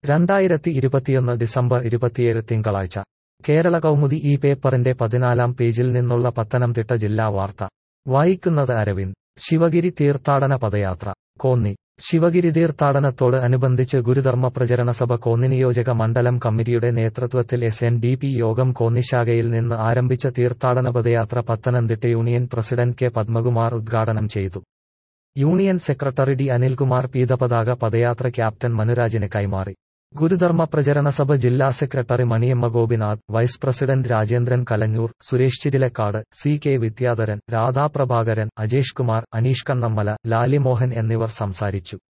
രണ്ടായിരത്തി ഇരുപത്തിയൊന്ന് ഡിസംബർ ഇരുപത്തിയേഴ് തിങ്കളാഴ്ച കേരള കൗമുദി ഈ പേപ്പറിന്റെ പതിനാലാം പേജിൽ നിന്നുള്ള പത്തനംതിട്ട ജില്ലാ വാർത്ത വായിക്കുന്നത് അരവിന്ദ് ശിവഗിരി തീർത്ഥാടന പദയാത്ര കോന്നി ശിവഗിരി തീർത്ഥാടനത്തോട് അനുബന്ധിച്ച് ഗുരുധർമ്മ പ്രചരണ സഭ കോന്നി നിയോജക മണ്ഡലം കമ്മിറ്റിയുടെ നേതൃത്വത്തിൽ എസ് എൻ ഡി പി യോഗം കോന്നി ശാഖയിൽ നിന്ന് ആരംഭിച്ച തീർത്ഥാടന പദയാത്ര Pathanamthitta union president K Padmakumar ഉദ്ഘാടനം ചെയ്തു യൂണിയൻ സെക്രട്ടറി ഡി അനിൽകുമാർ പീതപതാക പദയാത്ര ക്യാപ്റ്റൻ മനുരാജിന് കൈമാറി ഗുരുധർമ്മ പ്രചരണ സഭ ജില്ലാ secretary Maniyamma Gopinath vice president Rajendran Kalanjoor Suresh Chithilakkad C K Vidyadharan Radhaprabhakaran Ajesh Kumar Aneesh Kannammala Lalimohan എന്നിവർ സംസാരിച്ചു